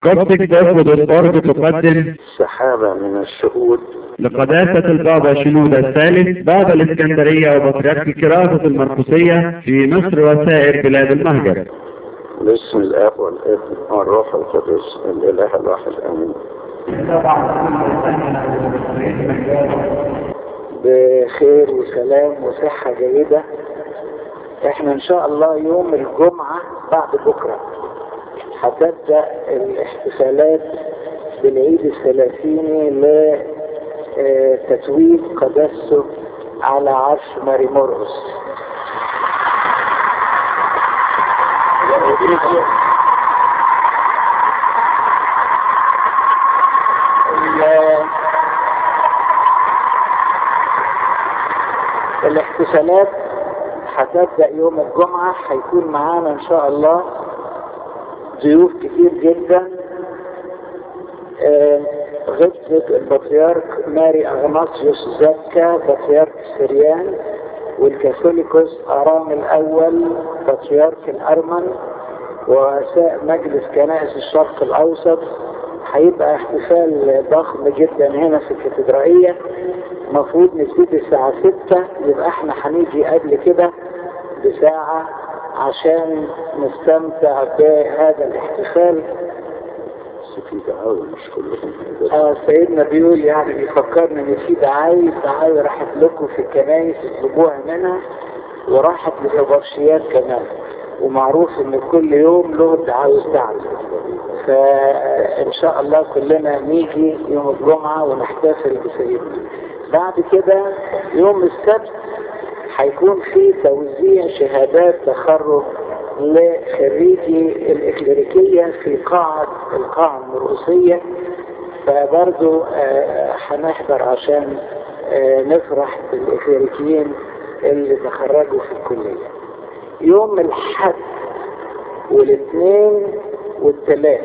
قصدك تاخد الأرض تقدم سحابة من الشهود لقداسة البابا شنودة الثالث بابا الإسكندرية وبطريرك الكراسة المرقسية في مصر وسائر بلاد المهجر باسم الآب والابن والروح القدس الإله الواحد آمين بخير وسلام وصحة جيدة احنا ان شاء الله يوم الجمعة بعد بكرة هتبدأ الاحتفالات بالعيد الثلاثيني لتتويج قدسه على عرش ماري مرقس الاحتفالات هتبدأ يوم الجمعة هيكون معانا ان شاء الله ضيوف كتير جدا آه غبطة البطريرك ماري اغناطيوس زكا بطريرك سريان والكاثوليكوس ارام الاول بطريرك الارمن ورؤساء مجلس كنائس الشرق الاوسط هيبقى احتفال ضخم جدا هنا في الكاتدرائية المفروض نبتدي الساعة ستة يبقى احنا هنيجي قبل كده بساعة عشان نستمتع بهذا الاحتفال في دعاوى مش كلهم آه سيدنا بيقول يعني بيفكرنا ان في دعاوي دعاوي راحت لكم في الكنايس اطلبوها منها وراحت للابرشيات كمان ومعروف ان كل يوم له الدعاوي بتاعته فان شاء الله كلنا نيجي يوم الجمعة ونحتفل بسيدنا بعد كده يوم السبت هيكون في توزيع شهادات تخرج لخريجي الإكليريكية في قاعة القاعة المرؤوسية فبرضو هنحضر عشان آه نفرح بالإكليريكيين اللي تخرجوا في الكلية يوم الحد والاثنين والثلاث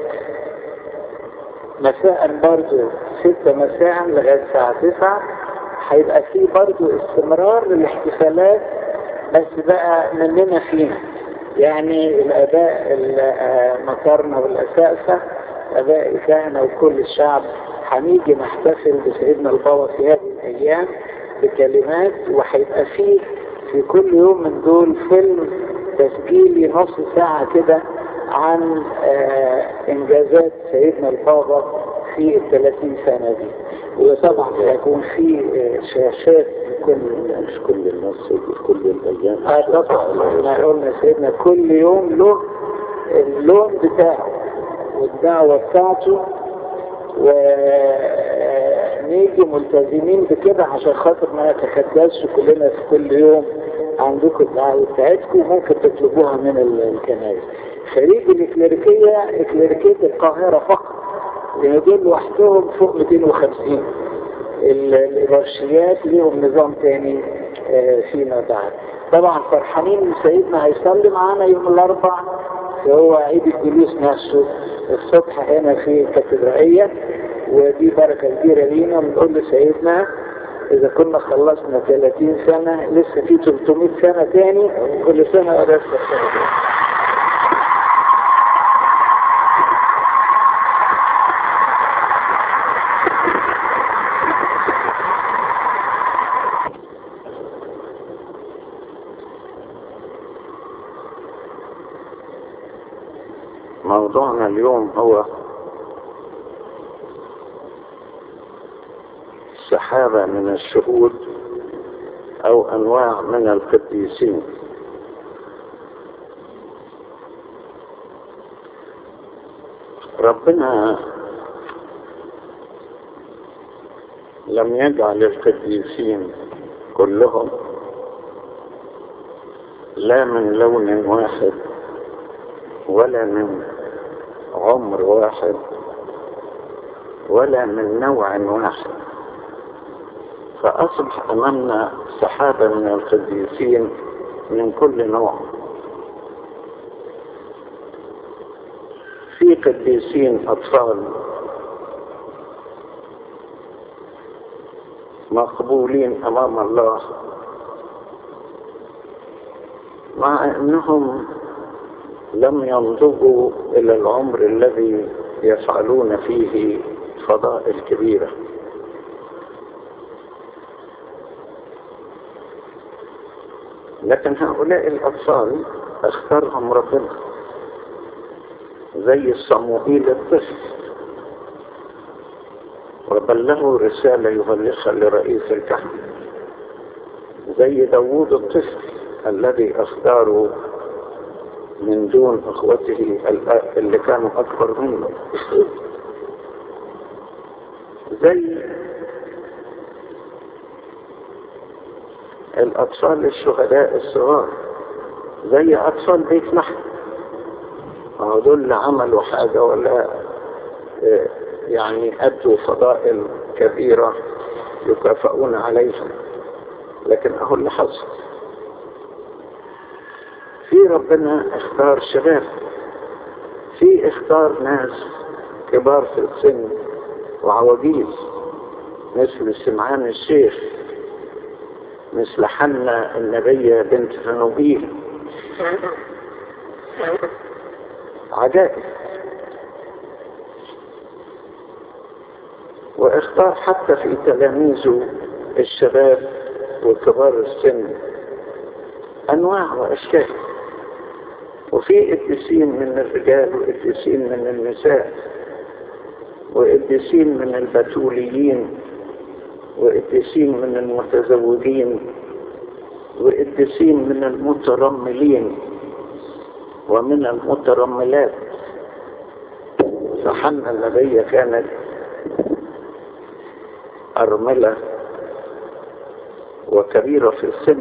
مساء برضو ستة مساء لغاية الساعة تسعة هيبقى فيه برضو استمرار للاحتفالات بس بقى مننا فينا يعني الاباء المطرنا والاساسة اباء الكهنة وكل الشعب هنيجي نحتفل بسيدنا البابا في هذه الايام بكلمات وهيبقى فيه في كل يوم من دول فيلم تسجيلي نص ساعة كده عن انجازات سيدنا البابا في الثلاثين سنة دي وطبعا هيكون في شاشات كل مش كل الناس في كل الايام اه طبعا احنا قلنا سيدنا كل يوم له اللون بتاعه والدعوة بتاعته ونيجي ملتزمين بكده عشان خاطر ما نتكدسش كلنا في كل يوم عندكم الدعوة بتاعتكم ممكن تطلبوها من الكنائس خريج الإكليريكية إكليريكية القاهرة فقط لأن دول لوحدهم فوق 250 الإبرشيات ليهم نظام تاني فيما بعد طبعا فرحانين سيدنا هيصلي معانا يوم الأربع فهو عيد الجلوس نفسه الصبح هنا في الكاتدرائية ودي بركة كبيرة لينا بنقول لسيدنا إذا كنا خلصنا 30 سنة لسه في 300 سنة تاني كل سنة ولسه سنة موضوعنا اليوم هو سحابة من الشهود أو أنواع من القديسين ربنا لم يجعل القديسين كلهم لا من لون واحد ولا من عمر واحد ولا من نوع واحد فأصبح أمامنا سحابة من القديسين من كل نوع في قديسين أطفال مقبولين أمام الله مع أنهم لم ينضجوا إلى العمر الذي يفعلون فيه فضائل كبيرة لكن هؤلاء الأطفال اختارهم ربنا زي الصموئيل الطفل وبلغوا رسالة يبلغها لرئيس الكهنة زي داوود الطفل الذي اختاروا من دون اخوته اللي كانوا اكبر منه زي الاطفال الشهداء الصغار زي اطفال بيت لحم ما دول عملوا حاجة ولا يعني ادوا فضائل كبيرة يكافئون عليها لكن اهو اللي حصل في ربنا اختار شباب في اختار ناس كبار في السن وعواجيز مثل سمعان الشيخ مثل حنا النبية بنت فنوبيل عجائب واختار حتى في تلاميذه الشباب وكبار السن انواع واشكال وفي قديسين من الرجال وقديسين من النساء وقديسين من البتوليين وقديسين من المتزوجين وقديسين من المترملين ومن المترملات فحنا النبية كانت أرملة وكبيرة في السن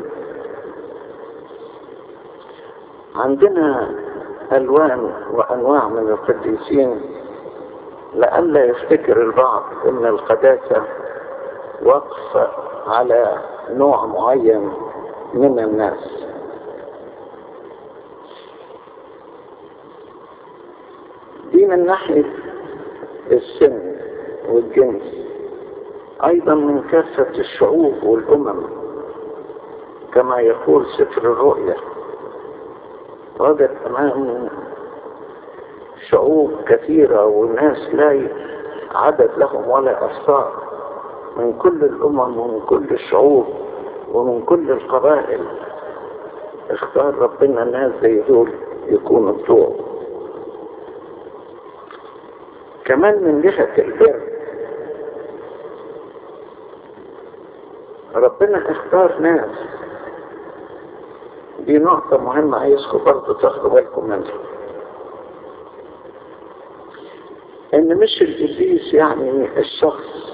عندنا ألوان وأنواع من القديسين لئلا يفتكر البعض أن القداسة وقف على نوع معين من الناس دي من ناحية السن والجنس أيضا من كافة الشعوب والأمم كما يقول سفر الرؤيا وجد أمام شعوب كثيرة وناس لا عدد لهم ولا أفصار من كل الأمم ومن كل الشعوب ومن كل القبائل اختار ربنا ناس زي دول يكونوا بتوعه كمان من جهة البر ربنا اختار ناس دي نقطة مهمة عايزكم برضه تاخدوا بالكم منها ان مش القديس يعني الشخص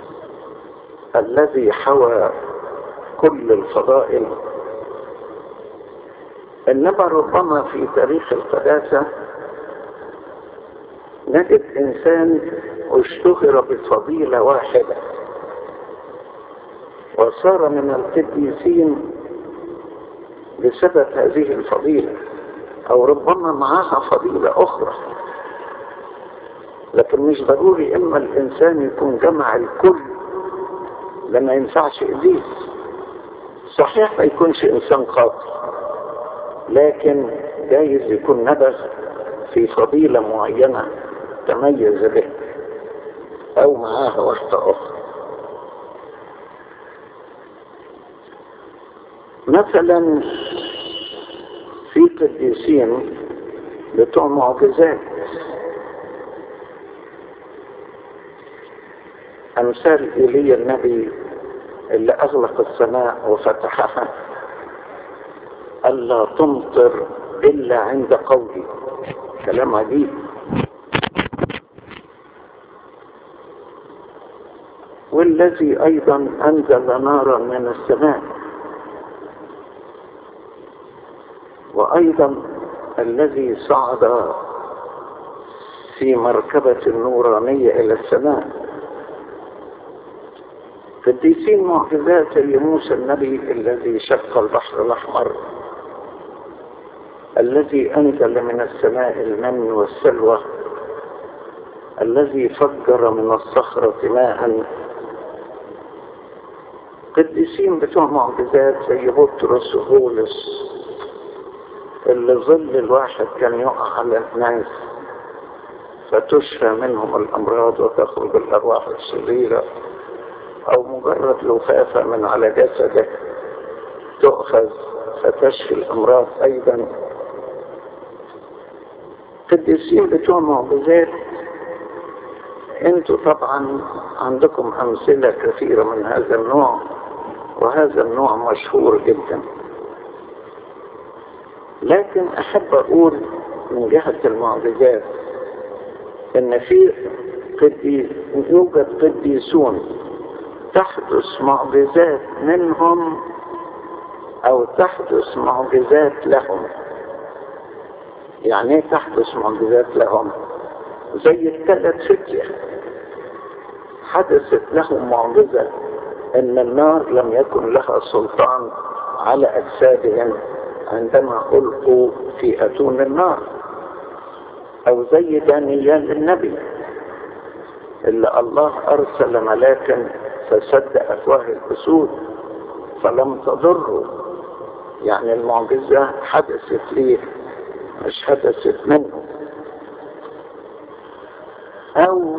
الذي حوى كل الفضائل انما ربما في تاريخ القداسة نجد انسان اشتهر بفضيلة واحدة وصار من القديسين بسبب هذه الفضيلة او ربما معها فضيلة اخرى لكن مش ضروري اما الانسان يكون جمع الكل لما ينفعش ابليس صحيح ما يكونش انسان قاتل لكن جايز يكون نبغ في فضيلة معينة تميز به او معاها واحدة اخرى مثلا في قديسين بتوع معجزات امثال ايليا النبي اللي اغلق السماء وفتحها الا تمطر الا عند قولي كلام عجيب والذي ايضا انزل نارا من السماء وايضا الذي صعد في مركبة نورانية الى السماء قديسين معجزات زي موسى النبي الذي شق البحر الاحمر الذي انزل من السماء المن والسلوى الذي فجر من الصخرة ماء قديسين بتوع معجزات زي بطرس وبولس اللي ظل الواحد كان يقع على الناس فتشفى منهم الأمراض وتخرج الأرواح الشريرة أو مجرد لفافة من على جسدك تؤخذ فتشفي الأمراض أيضا قديسين بتوع معجزات انتوا طبعا عندكم أمثلة كثيرة من هذا النوع وهذا النوع مشهور جدا لكن أحب أقول من جهة المعجزات إن في قديس يوجد قديسون تحدث معجزات منهم أو تحدث معجزات لهم يعني ايه تحدث معجزات لهم زي الثلاث فتية حدثت لهم معجزة ان النار لم يكن لها سلطان على اجسادهم عندما القوا في اتون النار او زي دانيال النبي اللي الله ارسل ملاكا فسد افواه الاسود فلم تضره يعني المعجزة حدثت ليه مش حدثت منه او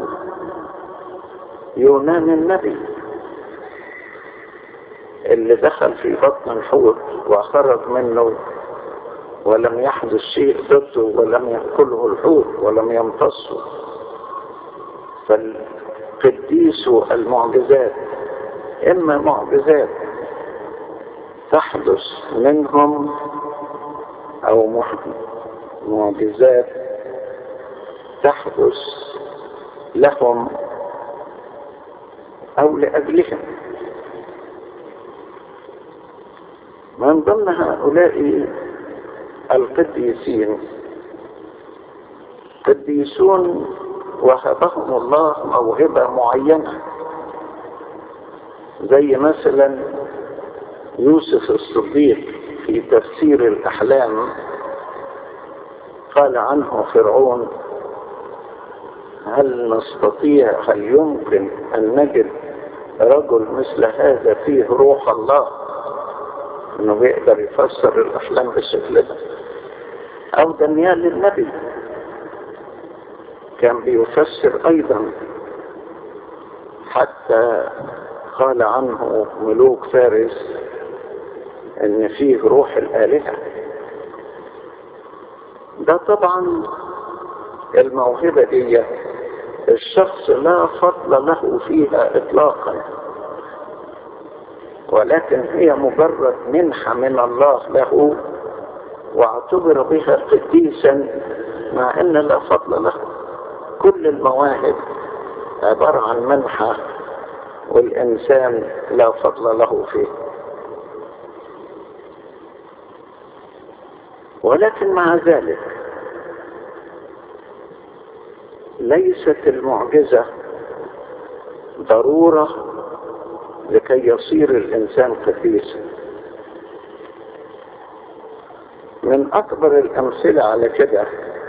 يونان النبي اللي دخل في بطن الحوت وخرج منه ولم يحدث شيء ضده ولم يأكله الحوت ولم يمتصه فالقديس المعجزات إما معجزات تحدث منهم أو معجزات تحدث لهم أو لأجلهم من ضمن هؤلاء القديسين قديسون وهبهم الله موهبة معينة زي مثلا يوسف الصديق في تفسير الأحلام قال عنه فرعون هل نستطيع هل يمكن أن نجد رجل مثل هذا فيه روح الله انه بيقدر يفسر الاحلام بالشكل ده او دانيال النبي كان بيفسر ايضا حتى قال عنه ملوك فارس ان فيه روح الالهه ده طبعا الموهبه دي الشخص لا فضل له فيها اطلاقا ولكن هي مجرد منحة من الله له واعتبر بها قديسا مع ان لا فضل له كل المواهب عبارة عن منحة والإنسان لا فضل له فيه ولكن مع ذلك ليست المعجزة ضرورة لكي يصير الإنسان قديسا من أكبر الأمثلة على كده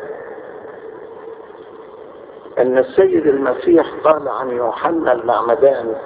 أن السيد المسيح قال عن يوحنا المعمدان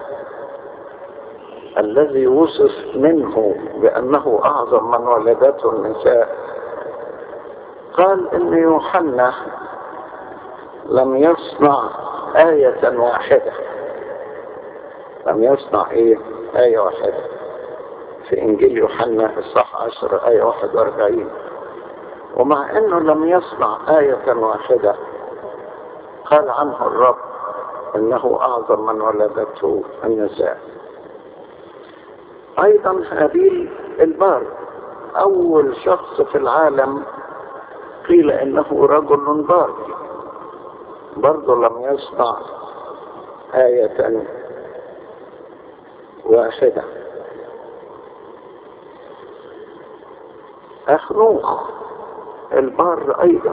الذي وصف منه بأنه أعظم من ولدته النساء قال أن يوحنا لم يصنع آية واحدة لم يصنع ايه آية واحدة في انجيل يوحنا الصح عشر آية واحد واربعين ومع انه لم يصنع آية واحدة قال عنه الرب انه اعظم من ولدته النساء ايضا هابيل البار اول شخص في العالم قيل انه رجل بار برضه لم يصنع آية واحدة أخنوخ البار أيضا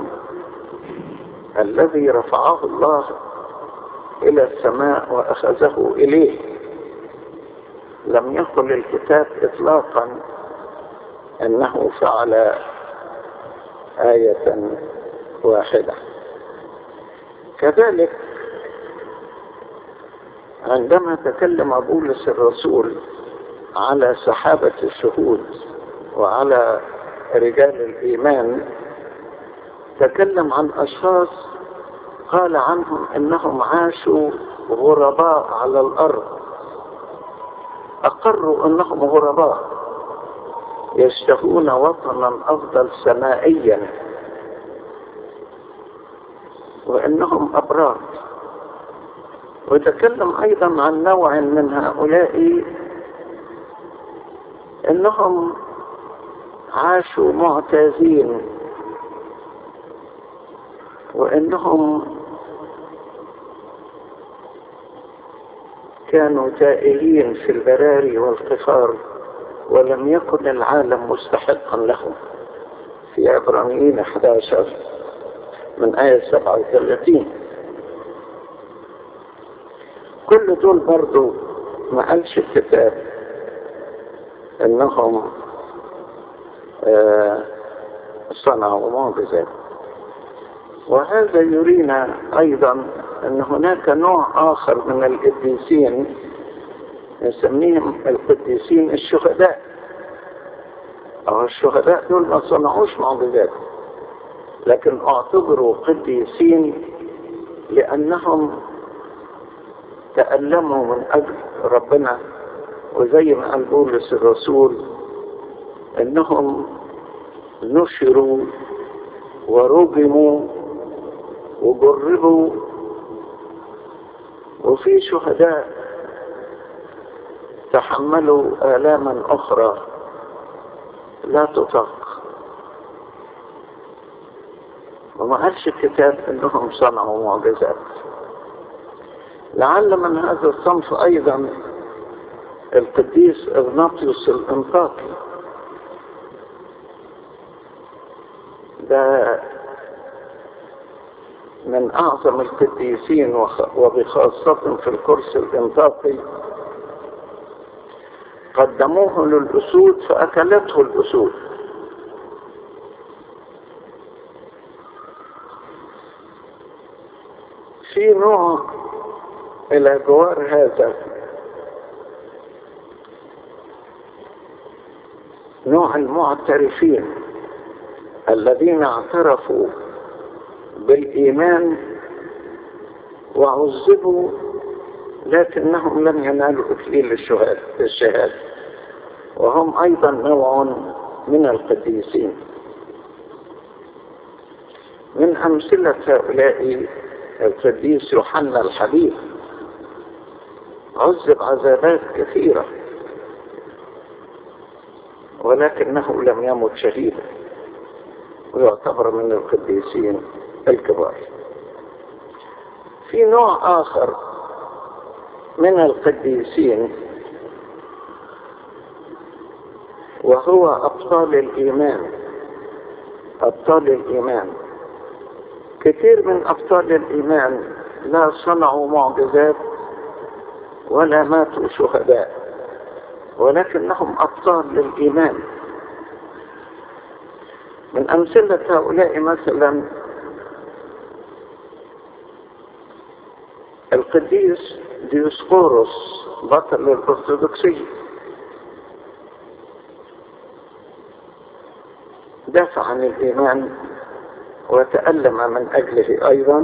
الذي رفعه الله إلى السماء وأخذه إليه لم يقل الكتاب إطلاقا أنه فعل آية واحدة كذلك عندما تكلم بولس الرسول على سحابة الشهود وعلى رجال الإيمان تكلم عن أشخاص قال عنهم انهم عاشوا غرباء على الارض اقروا انهم غرباء يشتهون وطنا افضل سمائيا وانهم ابرار وتكلم ايضا عن نوع من هؤلاء انهم عاشوا معتازين وانهم كانوا تائهين في البراري والقفار ولم يكن العالم مستحقا لهم في عبرانيين 11 من آية 37 كل دول برضو ما قالش الكتاب انهم آه صنعوا معجزات وهذا يرينا ايضا ان هناك نوع اخر من القديسين نسميهم القديسين الشهداء او الشهداء دول ما صنعوش معجزات لكن اعتبروا قديسين لانهم تألموا من اجل ربنا وزي ما قال بولس الرسول انهم نشروا ورجموا وجربوا وفي شهداء تحملوا آلاما أخرى لا تطاق وما قالش الكتاب انهم صنعوا معجزات لعل من هذا الصنف ايضا القديس اغناطيوس الانطاكي ده من اعظم القديسين وبخاصة في الكرس الانطاقي قدموه للاسود فاكلته الاسود في نوع الى جوار هذا نوع المعترفين الذين اعترفوا بالايمان وعذبوا لكنهم لم ينالوا اكليل الشهاده وهم ايضا نوع من القديسين من امثله هؤلاء القديس يوحنا الحبيب عذب عذابات كثيرة ولكنه لم يمت شهيدا ويعتبر من القديسين الكبار في نوع آخر من القديسين وهو أبطال الإيمان أبطال الإيمان كثير من أبطال الإيمان لا صنعوا معجزات ولا ماتوا شهداء ولكنهم أبطال للإيمان من أمثلة هؤلاء مثلا القديس ديوسقوروس بطل الأرثوذكسية دافع عن الإيمان وتألم من أجله أيضا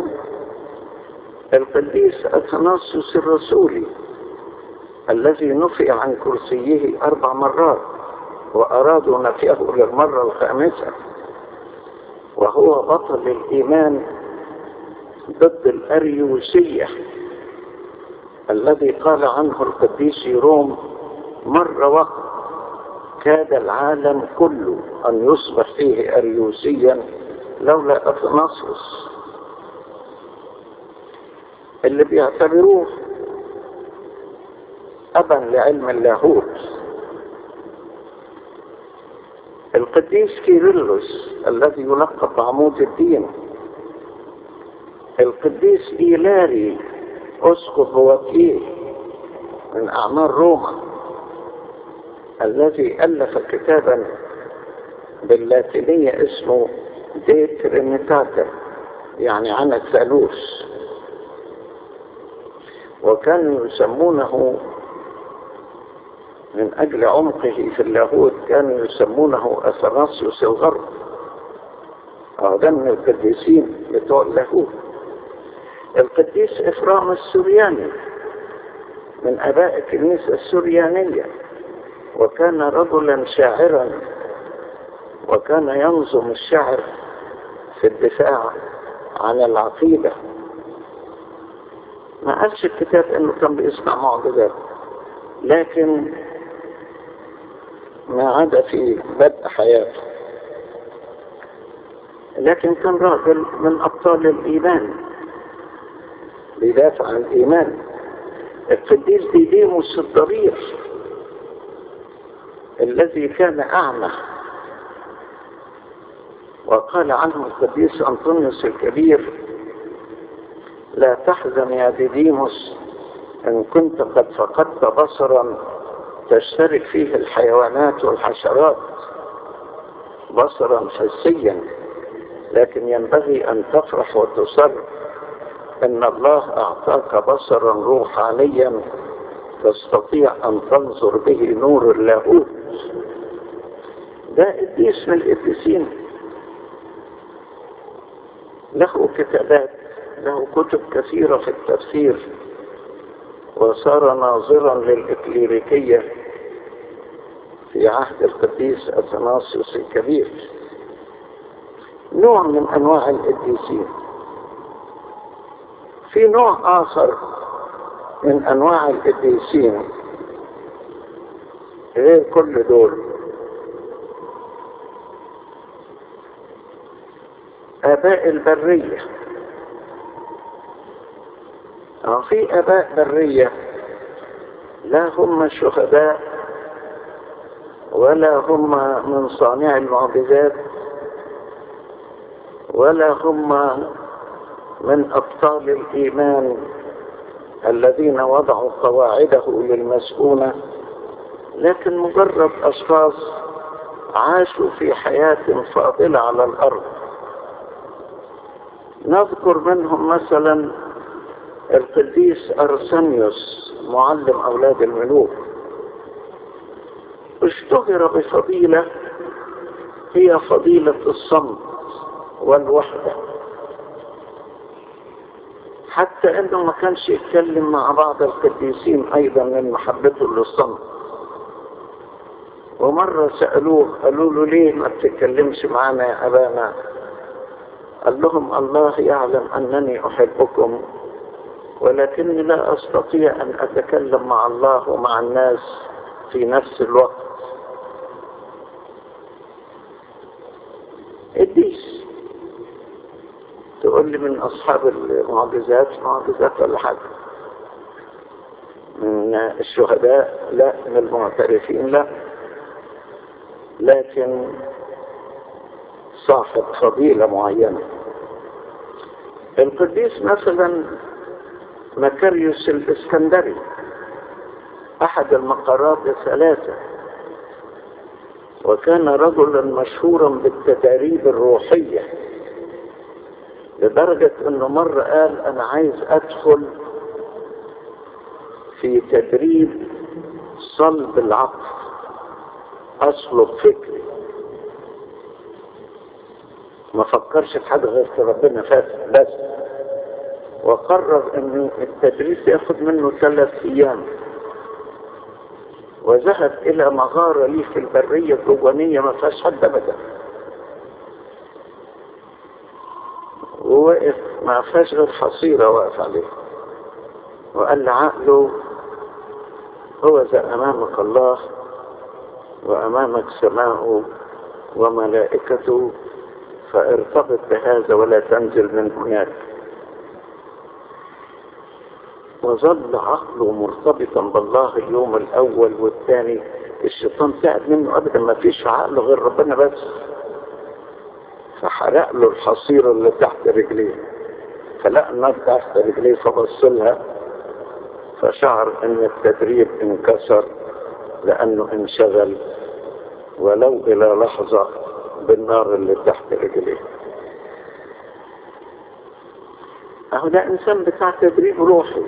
القديس أثناسيوس الرسولي الذي نفي عن كرسيه أربع مرات وأرادوا نفيه للمرة الخامسة وهو بطل الإيمان ضد الأريوسية الذي قال عنه القديس روم مرة وقت كاد العالم كله أن يصبح فيه أريوسيا لولا أثناسوس اللي بيعتبروه أبا لعلم اللاهوت القديس كيرلس الذي يلقب بعمود الدين القديس إيلاري أسقف وكيل من أعمال روما الذي ألف كتابا باللاتينية اسمه دي ترينيتاتا يعني عن الثالوث وكانوا يسمونه من أجل عمقه في اللاهوت كانوا يسمونه أثناسيوس الغرب أو ده من القديسين بتوع اللاهوت القديس إفرام السورياني من أباء الكنيسة السوريانية وكان رجلا شاعرا وكان ينظم الشعر في الدفاع عن العقيدة ما قالش الكتاب انه كان بيصنع معجزات لكن ما عدا في بدء حياته لكن كان راجل من أبطال الإيمان بيدافع عن الإيمان القديس ديديموس الضرير الذي كان أعمى وقال عنه القديس أنطونيوس الكبير لا تحزن يا ديديموس إن كنت قد فقدت بصرا تشترك فيه الحيوانات والحشرات بصرا حسيا لكن ينبغي أن تفرح وتصر إن الله أعطاك بصرا روحانيا تستطيع أن تنظر به نور اللاهوت ده قديس من القديسين له كتابات له كتب كثيرة في التفسير وصار ناظرا للإكليريكية في عهد القديس أثناسيوس الكبير نوع من أنواع القديسين في نوع آخر من أنواع القديسين غير كل دول آباء البرية أو في آباء برية لا هم شهداء ولا هم من صانع المعجزات ولا هم من أبطال الإيمان الذين وضعوا قواعده للمسؤولة لكن مجرد أشخاص عاشوا في حياة فاضلة على الأرض نذكر منهم مثلا القديس أرسنيوس معلم أولاد الملوك اشتهر بفضيلة هي فضيلة الصمت والوحدة حتى انه ما كانش يتكلم مع بعض القديسين ايضا من محبته للصمت ومرة سألوه قالوا له ليه ما بتتكلمش معانا يا أبانا قال لهم الله يعلم أنني أحبكم ولكني لا أستطيع أن أتكلم مع الله ومع الناس في نفس الوقت قديس تقول لي من أصحاب المعجزات معجزات ولا حاجة من الشهداء لا من المعترفين لا لكن صاحب فضيلة معينة القديس مثلا مكاريوس الاسكندري أحد المقارات الثلاثة وكان رجلا مشهورا بالتداريب الروحية لدرجة انه مرة قال انا عايز ادخل في تدريب صلب العقل اصلب فكري ما فكرش في حاجة غير في ربنا فاتح بس وقرر ان التدريس ياخد منه ثلاث ايام وذهب الى مغارة ليه في البرية الجوانية ما فيهاش حد ابدا ووقف ما فيهاش غير حصيرة واقف عليه وقال لعقله هو ذا امامك الله وامامك سماؤه وملائكته فارتبط بهذا ولا تنزل من هناك وظل عقله مرتبطا بالله اليوم الاول والثاني الشيطان تعب منه ابدا ما فيش عقله غير ربنا بس فحرق له الحصيره اللي تحت رجليه فلقى النار تحت رجليه فبص لها فشعر ان التدريب انكسر لانه انشغل ولو الى لحظه بالنار اللي تحت رجليه اهو ده انسان بتاع تدريب روحي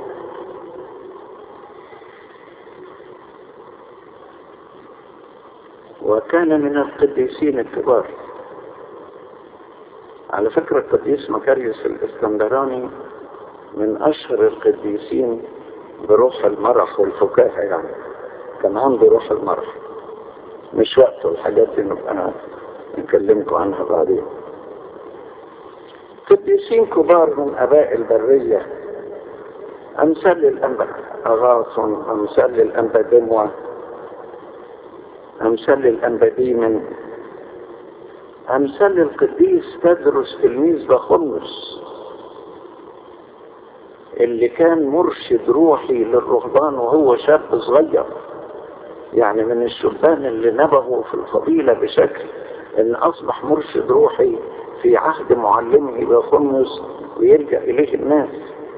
وكان من القديسين الكبار على فكرة القديس مكاريوس الاسكندراني من أشهر القديسين بروح المرح والفكاهة يعني كان عنده روح المرح مش وقته الحاجات دي نبقى نكلمكم عنها بعدين قديسين كبار من اباء البرية امثال الانبا اغاصن امثال الانبا دموة امثال الانبا ديمن امثال القديس تدرس تلميذ بخمس اللي كان مرشد روحي للرهبان وهو شاب صغير يعني من الشبان اللي نبغوا في الفضيلة بشكل ان اصبح مرشد روحي في عهد معلمه بخمس ويلجأ اليه الناس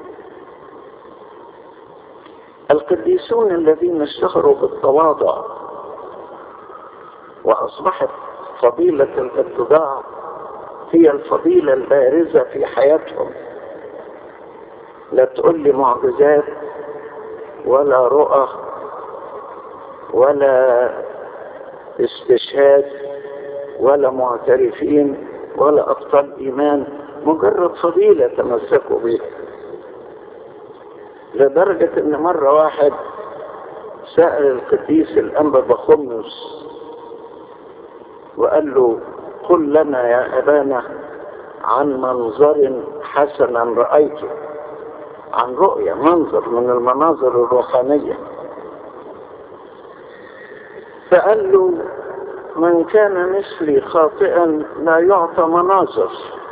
القديسون الذين اشتهروا بالتواضع واصبحت فضيلة الاتضاع هي الفضيلة البارزة في حياتهم لا تقول لي معجزات ولا رؤى ولا استشهاد ولا معترفين ولا أبطال إيمان مجرد فضيلة تمسكوا بها لدرجة إن مرة واحد سأل القديس الأنبا بخمس وقال له قل لنا يا أبانا عن منظر حسنا رأيته عن رؤية منظر من المناظر الروحانية فقال له من كان مثلي خاطئا لا يعطى مناظر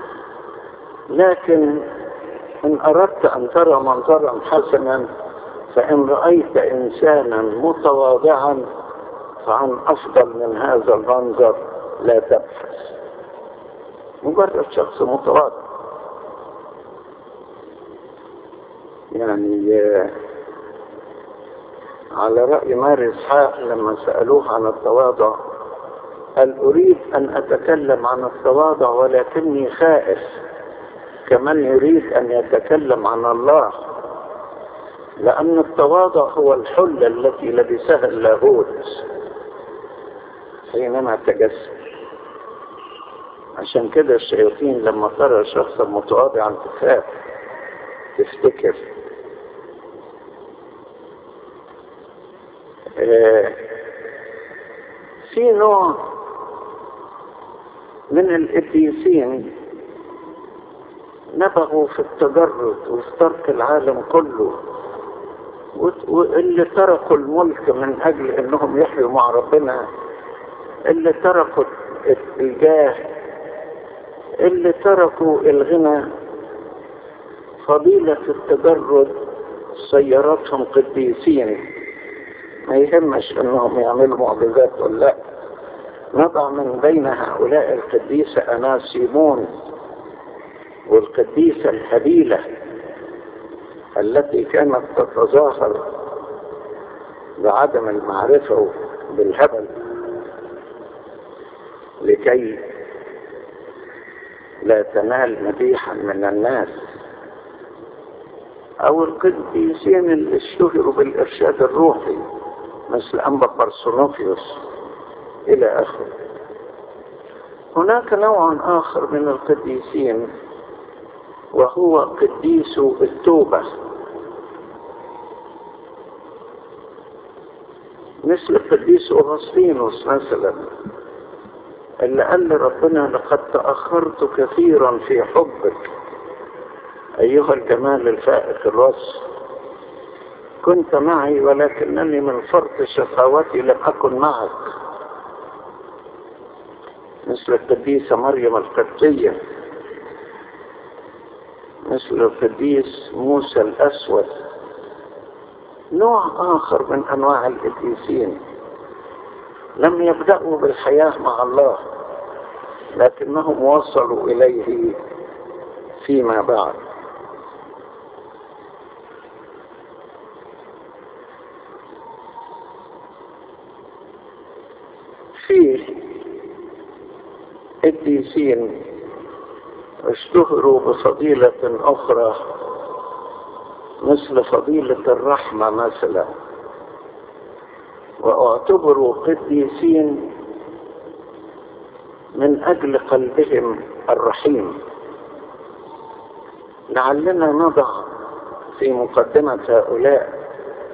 لكن إن أردت أن ترى منظرا حسنا فإن رأيت إنسانا متواضعا فعن أفضل من هذا المنظر لا تبحث مجرد شخص متواضع يعني على رأي ماري إسحاق لما سألوه عن التواضع قال أريد أن أتكلم عن التواضع ولكني خائف كمن يريد أن يتكلم عن الله لأن التواضع هو الحلة التي لبسها اللاهوت حينما تجسد عشان كده الشياطين لما ترى شخصا متواضعا تخاف تفتكر آه في نوع من الإبليسين نبغوا في التجرد وفي ترك العالم كله واللي تركوا الملك من أجل أنهم يحيوا مع ربنا اللي تركوا الجاه اللي تركوا الغنى فضيلة التجرد سيرتهم قديسين ما يهمش انهم يعملوا معجزات ولا لا نضع من بين هؤلاء القديسة أناسيمون والقديسة الهبيلة التي كانت تتظاهر بعدم المعرفة بالهبل لكي لا تنال مديحا من الناس او القديسين اللي اشتهروا بالارشاد الروحي مثل انبا برسونوفيوس الى اخره هناك نوع اخر من القديسين وهو قديس التوبة مثل القديس أغسطينوس مثلا اللي قال لربنا لقد تأخرت كثيرا في حبك أيها الجمال الفائق الوصف كنت معي ولكنني من فرط شقاوتي لم أكن معك مثل القديسة مريم القبطية مثل القديس موسى الأسود نوع آخر من أنواع القديسين لم يبدأوا بالحياة مع الله لكنهم وصلوا إليه فيما بعد فيه قديسين اشتهروا بفضيلة أخرى مثل فضيلة الرحمة مثلا واعتبروا قديسين من أجل قلبهم الرحيم لعلنا نضع في مقدمة هؤلاء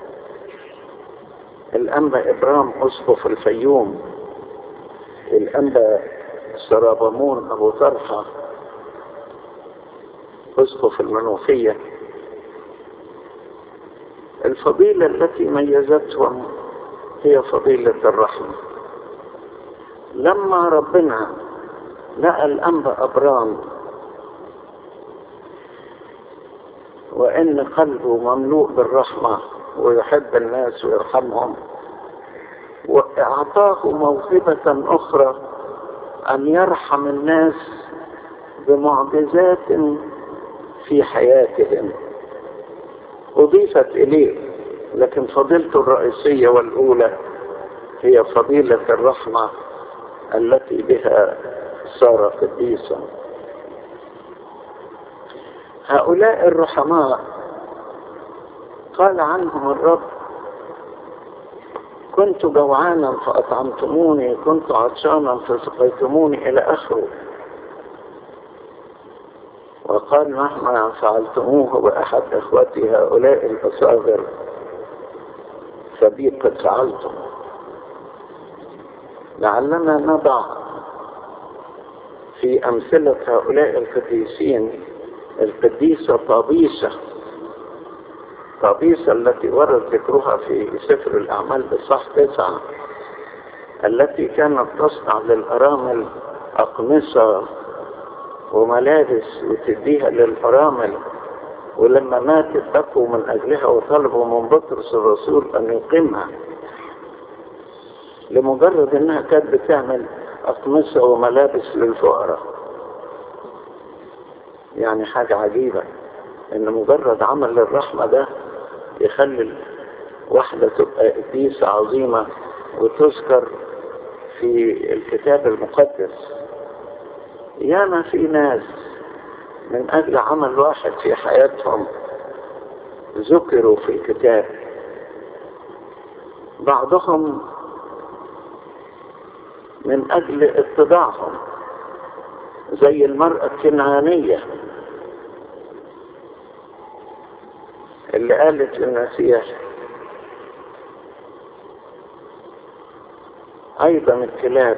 الأنبا إبرام أسقف الفيوم الأنبا سرابمون أبو طرحة أسقف المنوفية الفضيلة التي ميزتهم هي فضيلة الرحمة لما ربنا لقى الأنبا أبرام وإن قلبه مملوء بالرحمة ويحب الناس ويرحمهم وأعطاه موهبة أخرى أن يرحم الناس بمعجزات في حياتهم أضيفت إليه لكن فضيلته الرئيسية والأولى هي فضيلة الرحمة التي بها صار قديسا هؤلاء الرحماء قال عنهم الرب كنت جوعانا فأطعمتموني كنت عطشانا فسقيتموني إلى آخره وقال مهما فعلتموه بأحد إخوتي هؤلاء الأصاغر فبي قد فعلتم لعلنا نضع في أمثلة هؤلاء القديسين القديسة طابيسة طابيسة التي ورد ذكرها في سفر الأعمال بصح تسعة التي كانت تصنع للأرامل أقمصة وملابس وتديها للأرامل ولما ماتت بكوا من أجلها وطلبوا من بطرس الرسول أن يقيمها لمجرد أنها كانت بتعمل أقمصة وملابس للفقراء يعني حاجة عجيبة ان مجرد عمل الرحمة ده يخلي واحدة تبقى قديسة عظيمة وتذكر في الكتاب المقدس ياما في ناس من اجل عمل واحد في حياتهم ذكروا في الكتاب بعضهم من اجل اتباعهم زي المرأة الكنعانية اللي قالت للمسيح أيضا الكلاب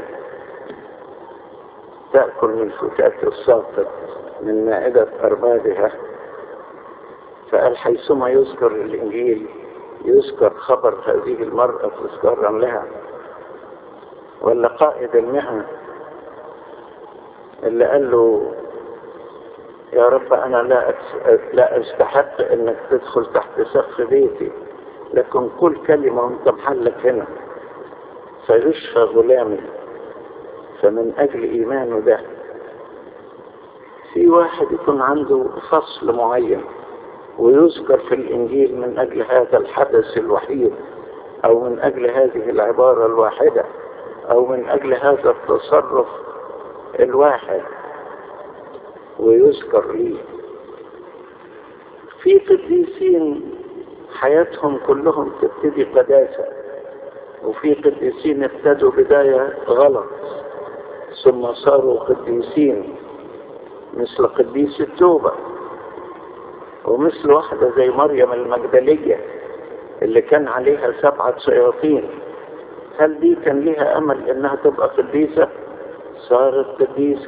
تأكل من فتاة الساقط من مائدة أربابها فقال حيثما يذكر الإنجيل يذكر خبر هذه المرأة تذكرا لها ولا قائد المهنة اللي قال له يا رب أنا لا لا أستحق إنك تدخل تحت سقف بيتي لكن كل كلمة وأنت محلك هنا فيشفى غلامي فمن أجل إيمانه ده في واحد يكون عنده فصل معين ويذكر في الإنجيل من أجل هذا الحدث الوحيد أو من أجل هذه العبارة الواحدة أو من أجل هذا التصرف الواحد ويذكر ليه في قديسين حياتهم كلهم تبتدي قداسة وفي قديسين ابتدوا بداية غلط ثم صاروا قديسين مثل قديس التوبة ومثل واحدة زي مريم المجدلية اللي كان عليها سبعة شياطين هل دي كان لها أمل إنها تبقى قديسة؟ صارت قديسة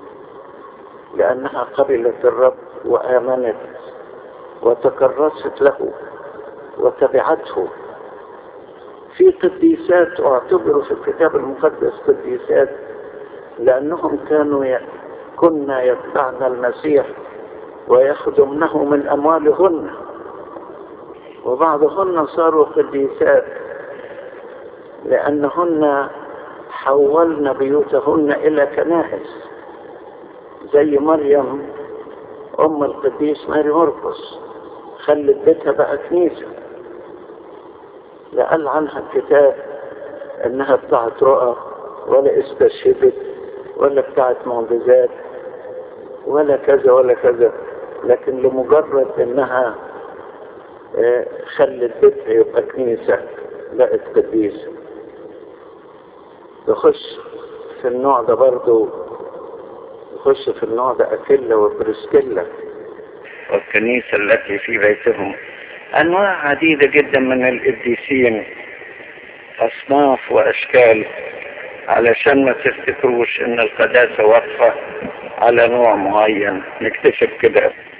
لأنها قبلت الرب وآمنت وتكرست له وتبعته في قديسات اعتبروا في الكتاب المقدس قديسات لأنهم كانوا ي... كنا يتبعن المسيح ويخدمنه من أموالهن وبعضهن صاروا قديسات لأنهن حولن بيوتهن إلى كنائس زي مريم أم القديس ماري مرقس خلت بيتها بقى كنيسة لا قال عنها الكتاب انها بتاعت رؤى ولا استشهدت ولا بتاعت معجزات ولا كذا ولا كذا لكن لمجرد انها خلت بيتها يبقى كنيسة بقت قديسة يخش في النوع ده برضو يخش في النوع ده أكيلا وبرسكيلا والكنيسة التي في بيتهم أنواع عديدة جدا من القديسين أصناف وأشكال علشان ما تفتكروش إن القداسة واقفة على نوع معين نكتشف كده